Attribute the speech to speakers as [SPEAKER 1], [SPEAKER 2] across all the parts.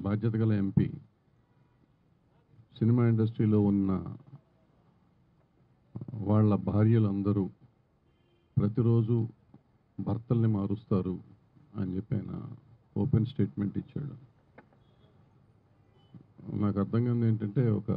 [SPEAKER 1] బాధ్యత గల MP cinema ఇండస్ట్రీలో ఉన్న వాళ్ళ భార్యలందరూ ప్రతిరోజు భర్తల్ని మారుస్తారు అని చెప్పి ఆయన ఓపెన్ స్టేట్మెంట్ ఇచ్చాడు నాకు అర్థం కాదు ఏంటంటే ఒక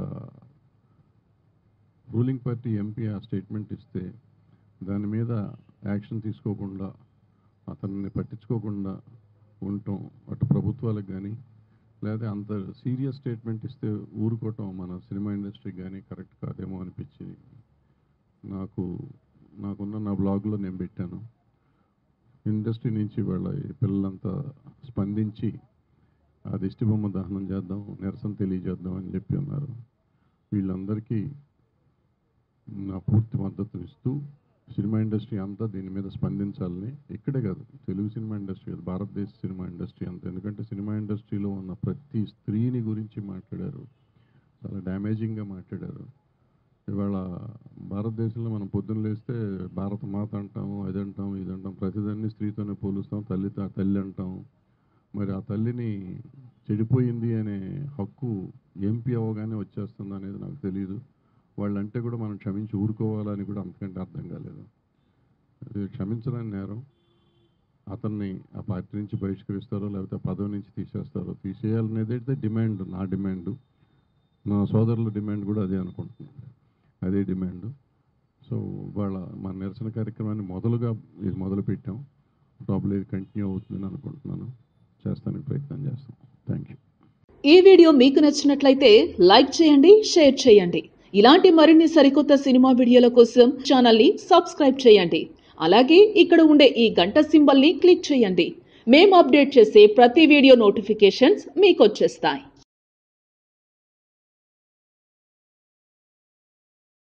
[SPEAKER 1] రూలింగ్ పార్టీ ఎంపీ ఆ స్టేట్మెంట్ ఇస్తే దాని మీద యాక్షన్ తీసుకోకుండా అతన్ని పట్టించుకోకుండా ఉండటం అటు ప్రభుత్వాలకు కానీ లేదా అంత సీరియస్ స్టేట్మెంట్ ఇస్తే ఊరుకోవటం మన సినిమా ఇండస్ట్రీకి కానీ కరెక్ట్ కాదేమో అనిపించి నాకు నాకున్న నా బ్లాగ్లో నేను పెట్టాను ఇండస్ట్రీ నుంచి వాళ్ళ ఈ పిల్లలంతా స్పందించి ఆ దిష్టి బొమ్మ దహనం చేద్దాం నిరసన తెలియజేద్దాం అని చెప్పి ఉన్నారు వీళ్ళందరికీ నా పూర్తి మద్దతు ఇస్తూ సినిమా ఇండస్ట్రీ అంతా దీని మీద స్పందించాలని ఇక్కడే కాదు తెలుగు సినిమా ఇండస్ట్రీ కాదు భారతదేశ సినిమా ఇండస్ట్రీ అంతా ఎందుకంటే సినిమా ఇండస్ట్రీలో ఉన్న ప్రతి స్త్రీని గురించి మాట్లాడారు చాలా డ్యామేజింగ్గా మాట్లాడారు ఇవాళ భారతదేశంలో మనం పొద్దున్న లేస్తే భారత మాత అంటాము అది అంటాం ఇది అంటాం ప్రతిదాన్ని స్త్రీతోనే పోలుస్తాం తల్లి తల్లి అంటాం మరి ఆ తల్లిని చెడిపోయింది అనే హక్కు ఎంపీ అవ్వగానే వచ్చేస్తుంది అనేది నాకు తెలియదు వాళ్ళంటే కూడా మనం క్షమించి ఊరుకోవాలని కూడా అంతకంటే అర్థం కాలేదు అది క్షమించడానికి నేరం అతన్ని ఆ పార్టీ నుంచి బహిష్కరిస్తారో లేకపోతే ఆ పదవి నుంచి తీసేస్తారో తీసేయాలనేది అయితే డిమాండ్ నా డిమాండ్ నా సోదరుల డిమాండ్ కూడా అదే అనుకుంటున్నాను అదే డిమాండ్ సో వాళ్ళ మన నిరసన కార్యక్రమాన్ని మొదలుగా ఇది మొదలు పెట్టాం ప్రాబ్లం ఇది కంటిన్యూ అవుతుందని అనుకుంటున్నాను చేస్తానికి ప్రయత్నం చేస్తాం థ్యాంక్ యూ
[SPEAKER 2] ఈ వీడియో మీకు నచ్చినట్లయితే లైక్ చేయండి షేర్ చేయండి ఇలాంటి మరిన్ని సరికొత్త సినిమా వీడియోల కోసం ఛానల్ని సబ్స్క్రైబ్ చేయండి అలాగే ఇక్కడ ఉండే ఈ గంట సింబల్ని క్లిక్ చేయండి మేము అప్డేట్ చేసే ప్రతి వీడియో నోటిఫికేషన్స్ మీకు వచ్చేస్తాయి